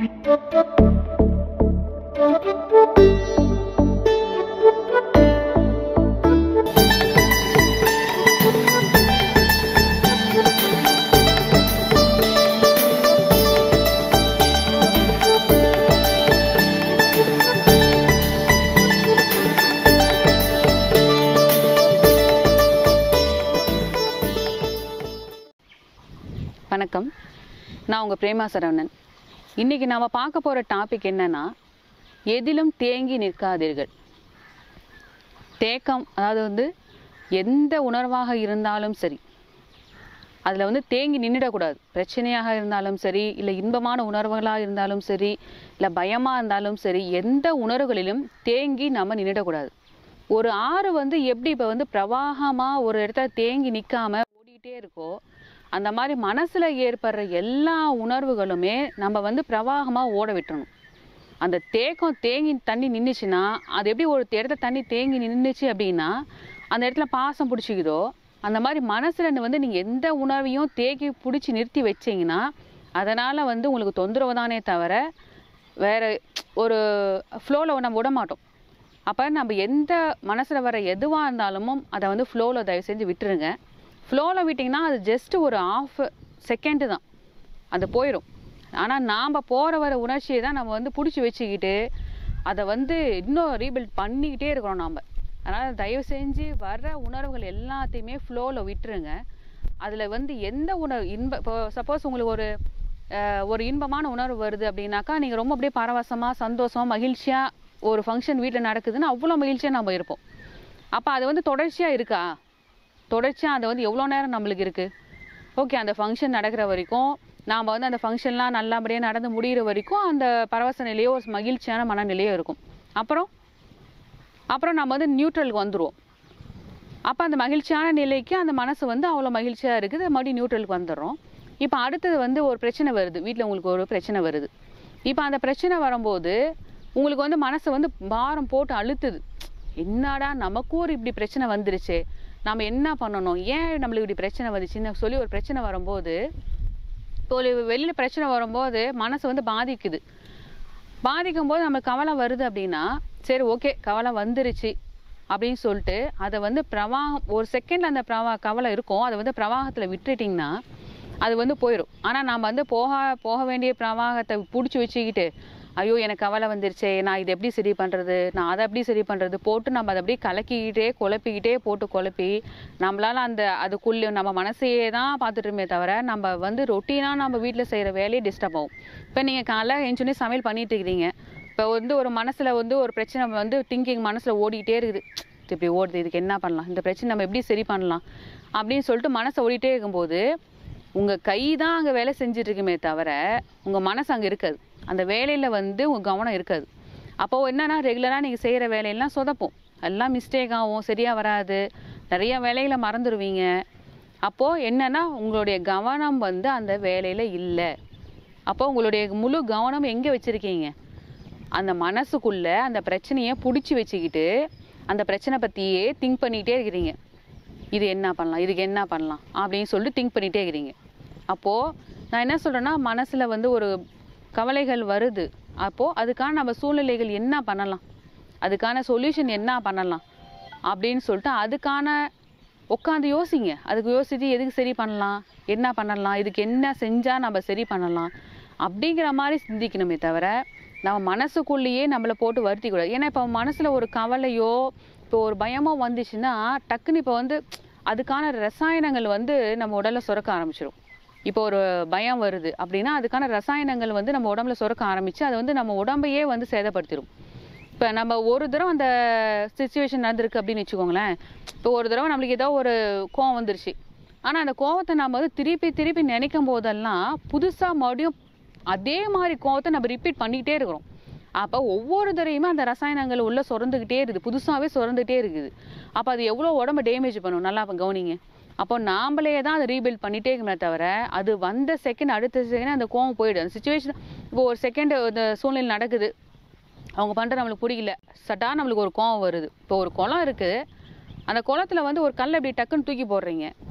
வணக்கம் நான் உங்கள் பிரேமா சரவணன் இன்றைக்கி நாம் பார்க்க போகிற டாபிக் என்னன்னா எதிலும் தேங்கி நிற்காதீர்கள் தேக்கம் அதாவது வந்து எந்த உணர்வாக இருந்தாலும் சரி அதில் வந்து தேங்கி நின்றுடக்கூடாது பிரச்சனையாக இருந்தாலும் சரி இல்லை இன்பமான உணர்வுகளாக இருந்தாலும் சரி இல்லை பயமாக இருந்தாலும் சரி எந்த உணர்வுகளிலும் தேங்கி நம்ம நின்றுடக்கூடாது ஒரு ஆறு வந்து எப்படி இப்போ வந்து பிரவாகமாக ஒரு இடத்துல தேங்கி நிற்காம ஓடிக்கிட்டே இருக்கோ அந்த மாதிரி மனசில் ஏற்படுற எல்லா உணர்வுகளுமே நம்ம வந்து பிரவாகமாக ஓட விட்டுறணும் அந்த தேக்கம் தேங்கி தண்ணி நின்றுச்சுன்னா அது எப்படி ஒரு இடத்துல தண்ணி தேங்கி நின்றுச்சு அப்படின்னா அந்த இடத்துல பாசம் பிடிச்சிக்குதோ அந்த மாதிரி மனசில் வந்து நீங்கள் எந்த உணர்வையும் தேக்கி பிடிச்சி நிறுத்தி வச்சீங்கன்னா அதனால் வந்து உங்களுக்கு தொந்தரவு தானே தவிர வேறு ஒரு ஃப்ளோவில் நம்ம விட மாட்டோம் அப்போ நம்ம எந்த மனசில் வர எதுவாக இருந்தாலும் அதை வந்து ஃப்ளோவில் தயவு செஞ்சு விட்டுருங்க ஃப்ளோவில் விட்டிங்கன்னா அது ஜஸ்ட் ஒரு ஆஃப் செகண்டு தான் அது போயிடும் ஆனால் நாம் போகிற வர உணர்ச்சியை தான் நம்ம வந்து பிடிச்சி வச்சுக்கிட்டு அதை வந்து இன்னும் ரீபில்ட் பண்ணிக்கிட்டே இருக்கிறோம் நாம் அதனால் தயவு செஞ்சு வர்ற உணர்வுகள் எல்லாத்தையுமே ஃப்ளோவில் விட்டுருங்க அதில் வந்து எந்த உணர்வு இன்ப இப்போ சப்போஸ் உங்களுக்கு ஒரு அஹ், ஒரு இன்பமான உணர்வு வருது அப்படின்னாக்கா நீங்கள் ரொம்ப அப்படியே பரவசமாக சந்தோஷமாக மகிழ்ச்சியாக ஒரு ஃபங்க்ஷன் வீட்டில் நடக்குதுன்னா அவ்வளோ மகிழ்ச்சியாக நம்ம இருப்போம் அப்போ அது வந்து தொடர்ச்சியாக இருக்கா தொடர்ச்சியாக அது வந்து எவ்வளோ நேரம் நம்மளுக்கு இருக்குது ஓகே அந்த ஃபங்க்ஷன் நடக்கிற வரைக்கும் நாம் வந்து அந்த ஃபங்க்ஷன்லாம் நல்லபடியாக நடந்து முடிகிற வரைக்கும் அந்த பரவச நிலையோ ஒரு மகிழ்ச்சியான மனநிலையோ இருக்கும் அப்புறம் அப்புறம் நம்ம வந்து நியூட்ரலுக்கு வந்துடுவோம் அப்போ அந்த மகிழ்ச்சியான நிலைக்கு அந்த மனசு வந்து அவ்வளோ மகிழ்ச்சியாக இருக்குது மறுபடியும் நியூட்ரலுக்கு வந்துடுறோம் இப்போ அடுத்தது வந்து ஒரு பிரச்சனை வருது வீட்டில் உங்களுக்கு ஒரு பிரச்சனை வருது இப்போ அந்த பிரச்சனை வரும்போது உங்களுக்கு வந்து மனசு வந்து பாரம் போட்டு அழுத்துது என்னடா நமக்கும் ஒரு இப்படி பிரச்சனை வந்துருச்சு நம்ம என்ன பண்ணணும் ஏன் நம்மளுக்கு இப்படி பிரச்சனை வந்துச்சுன்னு சொல்லி ஒரு பிரச்சனை வரும்போது இப்போ ஒரு வெளியில் பிரச்சனை வரும்போது மனசு வந்து பாதிக்குது பாதிக்கும் போது நமக்கு கவலை வருது அப்படின்னா சரி ஓகே கவலை வந்துருச்சு அப்படின்னு சொல்லிட்டு அதை வந்து பிரவாகம் ஒரு செகண்டில் அந்த பிரவா கவலை இருக்கும் அதை வந்து பிரவாகத்தில் விட்டுட்டிங்கன்னா அது வந்து போயிடும் ஆனால் நாம் வந்து போக போக வேண்டிய பிரவாகத்தை பிடிச்சி வச்சுக்கிட்டு ஐயோ எனக்கு கவலை வந்துருச்சே நான் இதை எப்படி சரி பண்ணுறது நான் அதை எப்படி சரி பண்ணுறது போட்டு நம்ம அதை அப்படியே கலக்கிக்கிட்டே குழப்பிக்கிட்டே போட்டு குழப்பி நம்மளால் அந்த அதுக்குள்ளே நம்ம மனசையே தான் பார்த்துட்டுருமே தவிர நம்ம வந்து ரொட்டீனாக நம்ம வீட்டில் செய்கிற வேலையே டிஸ்டர்ப் ஆகும் இப்போ நீங்கள் காலைல எழுந்தோடனே சமையல் பண்ணிட்டு இருக்கிறீங்க இப்போ வந்து ஒரு மனசில் வந்து ஒரு பிரச்சனை வந்து திங்கிங் மனசில் ஓடிக்கிட்டே இருக்குது இது இப்படி ஓடுது இதுக்கு என்ன பண்ணலாம் இந்த பிரச்சனை நம்ம எப்படி சரி பண்ணலாம் அப்படின்னு சொல்லிட்டு மனசை ஓடிட்டே இருக்கும்போது உங்கள் கை தான் அங்கே வேலை செஞ்சுட்டு இருக்குமே தவிர உங்கள் மனசு அங்கே இருக்காது அந்த வேலையில் வந்து உங்கள் கவனம் இருக்காது அப்போது என்னன்னா ரெகுலராக நீங்கள் செய்கிற வேலையெல்லாம் சொதப்போம் எல்லாம் மிஸ்டேக் ஆகும் சரியாக வராது நிறைய வேலைகளை மறந்துடுவீங்க அப்போது என்னன்னா உங்களுடைய கவனம் வந்து அந்த வேலையில் இல்லை அப்போ உங்களுடைய முழு கவனம் எங்கே வச்சுருக்கீங்க அந்த மனசுக்குள்ள அந்த பிரச்சனையை பிடிச்சி வச்சுக்கிட்டு அந்த பிரச்சனை பற்றியே திங்க் பண்ணிகிட்டே இருக்கிறீங்க இது என்ன பண்ணலாம் இதுக்கு என்ன பண்ணலாம் அப்படின்னு சொல்லிட்டு திங்க் பண்ணிகிட்டே இருக்கிறீங்க அப்போது நான் என்ன சொல்கிறேன்னா மனசில் வந்து ஒரு கவலைகள் வருது அப்போது அதுக்கான நம்ம சூழ்நிலைகள் என்ன பண்ணலாம் அதுக்கான சொல்யூஷன் என்ன பண்ணலாம் அப்படின்னு சொல்லிட்டு அதுக்கான உட்காந்து யோசிங்க அதுக்கு யோசித்து எதுக்கு சரி பண்ணலாம் என்ன பண்ணலாம் இதுக்கு என்ன செஞ்சால் நம்ம சரி பண்ணலாம் அப்படிங்கிற மாதிரி சிந்திக்கணுமே தவிர நம்ம மனசுக்குள்ளேயே நம்மளை போட்டு வருத்திக்கூடாது ஏன்னா இப்போ மனசில் ஒரு கவலையோ இப்போ ஒரு பயமோ வந்துச்சுன்னா டக்குன்னு இப்போ வந்து அதுக்கான ரசாயனங்கள் வந்து நம்ம உடல்ல சுரக்க ஆரம்பிச்சிடும் இப்போ ஒரு பயம் வருது அப்படின்னா அதுக்கான ரசாயனங்கள் வந்து நம்ம உடம்புல சுரக்க ஆரம்பிச்சு அது வந்து நம்ம உடம்பையே வந்து சேதப்படுத்திடும் இப்போ நம்ம ஒரு தடவை அந்த சுச்சுவேஷன் நடந்திருக்கு அப்படின்னு வச்சுக்கோங்களேன் இப்போ ஒரு தடவை நம்மளுக்கு ஏதோ ஒரு கோவம் வந்துருச்சு ஆனால் அந்த கோவத்தை நம்ம வந்து திருப்பி திருப்பி நினைக்கும் போதெல்லாம் புதுசாக மறுபடியும் அதே மாதிரி கோவத்தை நம்ம ரிப்பீட் பண்ணிக்கிட்டே இருக்கிறோம் அப்போ ஒவ்வொரு தடவையுமே அந்த ரசாயனங்கள் உள்ள சுரந்துக்கிட்டே இருக்குது புதுசாகவே சுரந்துகிட்டே இருக்குது அப்போ அது எவ்வளோ உடம்ப டேமேஜ் பண்ணும் நல்லா அப்போ கவனிங்க அப்போ நாமளே தான் அதை ரீபில்ட் பண்ணிட்டே இருக்கமே தவிர அது வந்த செகண்ட் அடுத்த செகண்ட் அந்த கோவம் போயிடும் அந்த சுச்சுவேஷன் இப்போ ஒரு செகண்ட் இந்த சூழ்நிலை நடக்குது அவங்க பண்ணுறது நம்மளுக்கு பிடிக்கல சட்டா நம்மளுக்கு ஒரு கோவம் வருது இப்போ ஒரு குளம் இருக்குது அந்த குளத்துல வந்து ஒரு கல்லை இப்படி டக்குன்னு தூக்கி போடுறீங்க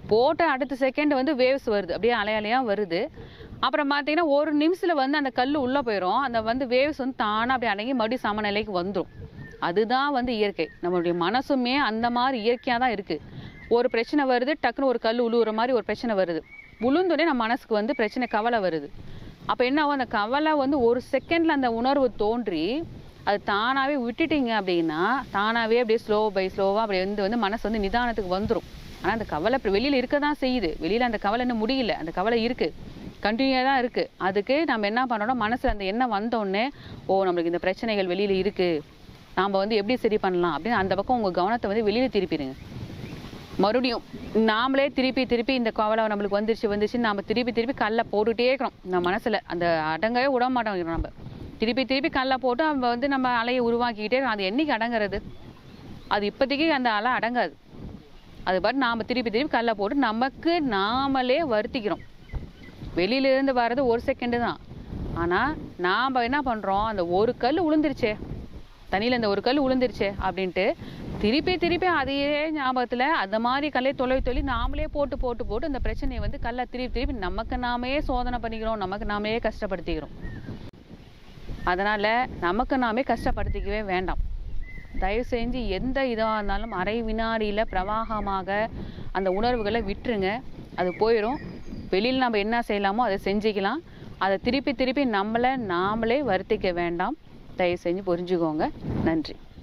போட்ட அடுத்த செகண்ட் வந்து வேவ்ஸ் வருது அப்படியே அலை அலையா வருது அப்புறம் பார்த்தீங்கன்னா ஒரு நிமிஷத்தில் வந்து அந்த கல் உள்ளே போயிடும் அந்த வந்து வேவ்ஸ் வந்து தானாக அப்படியே அடங்கி மறுபடியும் சமநிலைக்கு வந்துடும் அதுதான் வந்து இயற்கை நம்மளுடைய மனசுமே அந்த மாதிரி இயற்கையாக தான் இருக்குது ஒரு பிரச்சனை வருது டக்குன்னு ஒரு கல் உழுவுற மாதிரி ஒரு பிரச்சனை வருது உளுந்தோடனே நம்ம மனசுக்கு வந்து பிரச்சனை கவலை வருது அப்போ என்ன ஆகும் அந்த கவலை வந்து ஒரு செகண்டில் அந்த உணர்வு தோன்றி அது தானாகவே விட்டுட்டீங்க அப்படின்னா தானாகவே அப்படியே ஸ்லோ பை ஸ்லோவாக அப்படி வந்து வந்து மனசு வந்து நிதானத்துக்கு வந்துடும் ஆனால் அந்த கவலை இப்போ வெளியில் இருக்க தான் செய்யுது வெளியில் அந்த கவலை இன்னும் முடியல அந்த கவலை இருக்குது கண்டினியூவாக தான் இருக்குது அதுக்கு நம்ம என்ன பண்ணணும் மனசில் அந்த எண்ணம் வந்தோடனே ஓ நம்மளுக்கு இந்த பிரச்சனைகள் வெளியில் இருக்குது நாம் வந்து எப்படி சரி பண்ணலாம் அப்படின்னு அந்த பக்கம் உங்கள் கவனத்தை வந்து வெளியில் திருப்பிடுங்க மறுபடியும் நாமளே திருப்பி திருப்பி இந்த கவலை நம்மளுக்கு வந்துருச்சு வந்துருச்சு நாம திருப்பி திருப்பி கல்லை போட்டுகிட்டே இருக்கிறோம் நம்ம மனசில் அந்த அடங்கவே விட மாட்டோம் நம்ம திருப்பி திருப்பி கல்லை போட்டு நம்ம வந்து நம்ம அலையை உருவாக்கிக்கிட்டே இருக்கோம். அது என்னைக்கு அடங்குறது அது இப்போதைக்கு அந்த அலை அடங்காது அது பாட்டு நாம் திருப்பி திருப்பி கல்லை போட்டு நமக்கு நாமளே வருத்திக்கிறோம் வெளியிலேருந்து வர்றது ஒரு செகண்டு தான் ஆனால் நாம் என்ன பண்ணுறோம் அந்த ஒரு கல் உளுந்துருச்சே தண்ணியில் இந்த ஒரு கல் உளுந்துருச்சே அப்படின்ட்டு திருப்பி திருப்பி அதையே ஞாபகத்தில் அந்த மாதிரி கல்லை தொலை தொலை நாமளே போட்டு போட்டு போட்டு அந்த பிரச்சனையை வந்து கல்லை திருப்பி திருப்பி நமக்கு நாமே சோதனை பண்ணிக்கிறோம் நமக்கு நாமே கஷ்டப்படுத்திக்கிறோம் அதனால் நமக்கு நாமே கஷ்டப்படுத்திக்கவே வேண்டாம் தயவு செஞ்சு எந்த இதாக இருந்தாலும் அரை வினாடியில் பிரவாகமாக அந்த உணர்வுகளை விட்டுருங்க அது போயிடும் வெளியில் நம்ம என்ன செய்யலாமோ அதை செஞ்சுக்கலாம் அதை திருப்பி திருப்பி நம்மளை நாமளே வருத்திக்க வேண்டாம் தயவு செஞ்சு புரிஞ்சுக்கோங்க நன்றி